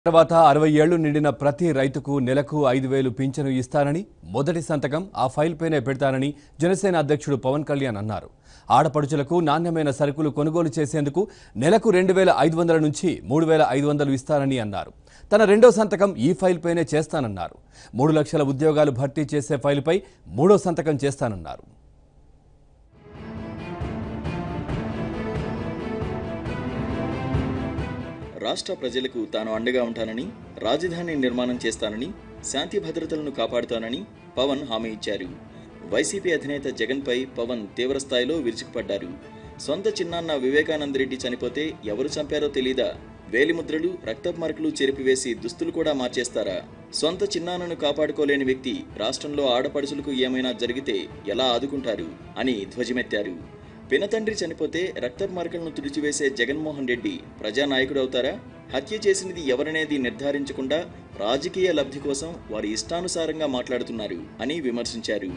తర్వాత అరవై ఏళ్లు నిండిన ప్రతి రైతుకు నెలకు ఐదు వేలు పింఛను ఇస్తానని మొదటి సంతకం ఆ ఫైల్ పైనే పెడతానని జనసేన అధ్యక్షుడు పవన్ కళ్యాణ్ అన్నారు ఆడపడుచులకు నాణ్యమైన సరుకులు కొనుగోలు చేసేందుకు నెలకు రెండు వేల ఐదు వందల నుంచి మూడు వేల ఐదు వందలు ఇస్తానని అన్నారు తన రెండో సంతకం ఈ ఫైల్ పైనే చేస్తానన్నారు మూడు లక్షల ఉద్యోగాలు భర్తీ చేసే ఫైలుపై మూడో సంతకం చేస్తానన్నారు రాష్ట్ర ప్రజలకు తాను అండగా ఉంటానని రాజధాని నిర్మాణం చేస్తానని శాంతి భద్రతలను కాపాడుతానని పవన్ హామీ ఇచ్చారు వైసీపీ అధినేత జగన్పై పవన్ తీవ్రస్థాయిలో విరుచుకుపడ్డారు సొంత చిన్నాన్న వివేకానంద రెడ్డి చనిపోతే ఎవరు చంపారో తెలీదా వేలిముద్రలు రక్తపు మరకలు చెరిపివేసి దుస్తులు కూడా మార్చేస్తారా సొంత చిన్నాన్నను కాపాడుకోలేని వ్యక్తి రాష్ట్రంలో ఆడపడుచులకు ఏమైనా జరిగితే ఎలా ఆదుకుంటారు అని ధ్వజమెత్తారు పినతండ్రి చనిపోతే రక్తపు మరకలను తుడిచివేసే జగన్మోహన్ రెడ్డి ప్రజానాయకుడవుతారా హత్య చేసినది ఎవరనేది నిర్ధారించకుండా రాజకీయ లబ్ధి కోసం వారి ఇష్టానుసారంగా మాట్లాడుతున్నారు అని విమర్శించారు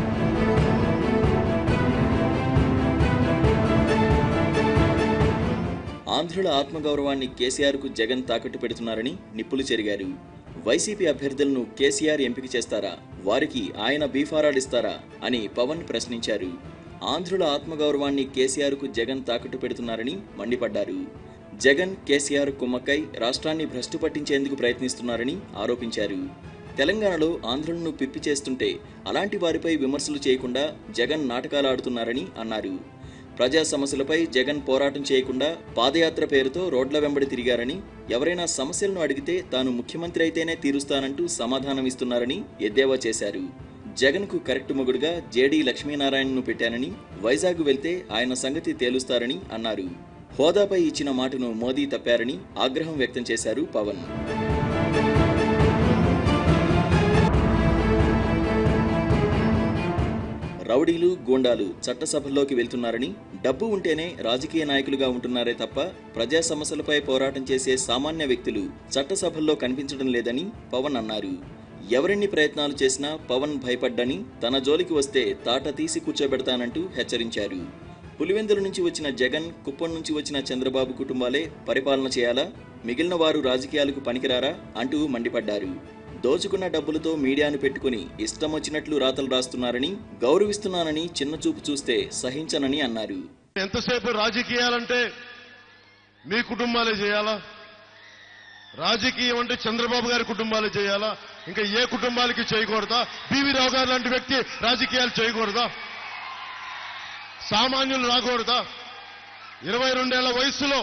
ఆంధ్రుల ఆత్మగౌరవాన్ని కేసీఆర్కు జగన్ తాకట్టు పెడుతున్నారని నిప్పులు చెరిగారు వైసీపీ అభ్యర్థులను కేసీఆర్ ఎంపిక చేస్తారా వారికి ఆయన బీఫారాలిస్తారా అని పవన్ ప్రశ్నించారు ఆంధ్రుల ఆత్మగౌరవాన్ని కేసీఆర్కు జగన్ తాకట్టు పెడుతున్నారని మండిపడ్డారు జగన్ కేసీఆర్ కుమ్మక్కై రాష్ట్రాన్ని భ్రష్టు పట్టించేందుకు ప్రయత్నిస్తున్నారని ఆరోపించారు తెలంగాణలో ఆంధ్రులను పిప్పి చేస్తుంటే అలాంటి వారిపై విమర్శలు చేయకుండా జగన్ నాటకాలాడుతున్నారని అన్నారు ప్రజా సమస్యలపై జగన్ పోరాటం చేయకుండా పాదయాత్ర పేరుతో రోడ్ల వెంబడి తిరిగారని ఎవరైనా సమస్యలను అడిగితే తాను ముఖ్యమంత్రి అయితేనే తీరుస్తానంటూ సమాధానం ఇస్తున్నారని ఎద్దేవా చేశారు జగన్కు కరెక్ట్ మొగుడుగా జేడీ లక్ష్మీనారాయణను పెట్టానని వైజాగ్ వెళ్తే ఆయన సంగతి తేలుస్తారని అన్నారు హోదాపై ఇచ్చిన మాటను మోదీ తప్పారని ఆగ్రహం వ్యక్తం చేశారు పవన్ రౌడీలు గూండాలు చట్టసభల్లోకి వెళ్తున్నారని డబ్బు ఉంటేనే రాజకీయ నాయకులుగా ఉంటున్నారే తప్ప ప్రజా సమస్యలపై పోరాటం చేసే సామాన్య వ్యక్తులు చట్టసభల్లో కనిపించడం లేదని పవన్ అన్నారు ఎవరెన్ని ప్రయత్నాలు చేసినా పవన్ భయపడ్డని తన జోలికి వస్తే తాట తీసి కూర్చోబెడతానంటూ హెచ్చరించారు పులివెందుల నుంచి వచ్చిన జగన్ కుప్పం నుంచి వచ్చిన చంద్రబాబు కుటుంబాలే పరిపాలన చేయాలా మిగిలిన వారు రాజకీయాలకు పనికిరారా అంటూ మండిపడ్డారు దోచుకున్న డబ్బులతో మీడియాను పెట్టుకుని ఇష్టం వచ్చినట్లు రాతలు రాస్తున్నారని గౌరవిస్తున్నానని చిన్న చూపు చూస్తే సహించనని అన్నారు ఎంతసేపు రాజకీయాలంటే మీ కుటుంబాలే చేయాలా రాజకీయం అంటే చంద్రబాబు గారి కుటుంబాలే చేయాలా ఇంకా ఏ కుటుంబాలకి చేయకూడదా బివి రావు గారు లాంటి వ్యక్తి రాజకీయాలు చేయకూడదా సామాన్యులు రాకూడదా ఇరవై రెండేళ్ల వయసులో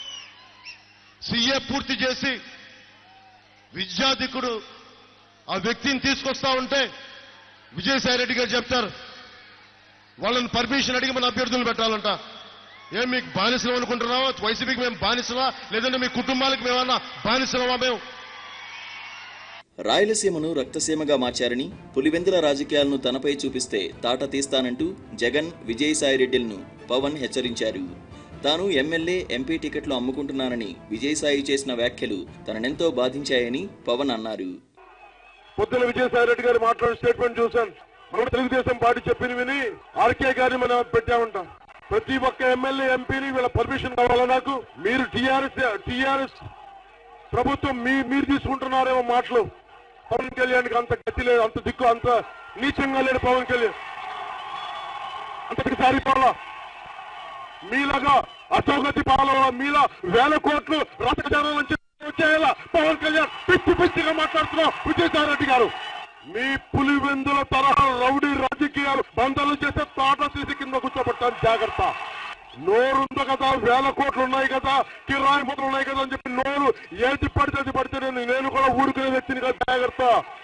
సీఏ పూర్తి చేసి విద్యాధికుడు ఆ వ్యక్తిని తీసుకొస్తా ఉంటే విజయసాయి రెడ్డి గారు చెప్తారు వాళ్ళని పర్మిషన్ అడిగి మన అభ్యర్థులు పెట్టాలంట ఏం మీకు బానిసలం అనుకుంటున్నావా వైసీపీకి మేము బానిసలా లేదంటే మీ కుటుంబాలకు మేమన్నా బానిసలమా మేము రాయలసీమను రక్తసీమగా మార్చారని పులివెందుల రాజకీయాలను తనపై చూపిస్తే తాట తీస్తానంటూ జగన్ విజయసాయిరెడ్డిలను పవన్ హెచ్చరించారు తాను ఎమ్మెల్యే ఎంపీ టికెట్లు అమ్ముకుంటున్నానని విజయసాయి చేసిన వ్యాఖ్యలు తననెంతో బాధించాయని పవన్ అన్నారు పొద్దున విజయసాయి రెడ్డి గారు మాట్లాడిన స్టేట్మెంట్ చూశాను మనం తెలుగుదేశం పార్టీ చెప్పిన విని ఆర్కే గారిని మనం పెట్టామంటాం ప్రతి ఒక్క ఎమ్మెల్యే ఎంపీని వీళ్ళ పర్మిషన్ కావాలా నాకు మీరు టీఆర్ఎస్ టీఆర్ఎస్ ప్రభుత్వం మీ మీరు తీసుకుంటున్నారేమో మాటలు పవన్ కళ్యాణ్కి అంత గతి లేదు అంత దిక్కు అంత నీచంగా లేడు పవన్ కళ్యాణ్ అంతటికి సారిపోవాలా మీలాగా అధోగతి పాలన మీలా వేల కోట్లు రాజకీయాల నుంచి వచ్చేలా పవన్ కళ్యాణ్ పిచ్చి పిచ్చిగా మాట్లాడుతున్నాం విజయసాయి రెడ్డి గారు మీ పులివెందుల తరహా రౌడీ రాజకీయాలు బంధాలు చేస్తే తాట తీసి కింద కూర్చోబెట్టాను జాగ్రత్త నోరుంది కదా వేల కోట్లు ఉన్నాయి కదా కిరాయి ముద్రలు ఉన్నాయి కదా అని చెప్పి నోరు ఏది పడితే అది పడితే నేను నేను కూడా ఊరుకునే వ్యక్తిని కదా జాగ్రత్త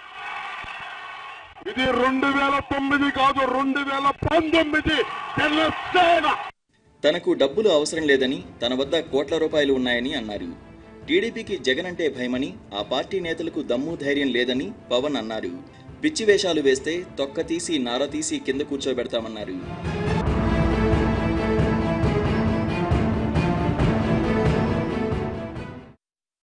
ఇది రెండు వేల తొమ్మిది కాదు రెండు వేల పంతొమ్మిది జనసేన తనకు డబ్బులు అవసరం లేదని తన వద్ద కోట్ల రూపాయలు ఉన్నాయని అన్నారు టీడీపీకి జగన్ అంటే భయమని ఆ పార్టీ నేతలకు దమ్ము ధైర్యం లేదని పవన్ అన్నారు పిచ్చి వేషాలు వేస్తే తొక్క తీసి నార తీసి కింద కూర్చోబెడతామన్నారు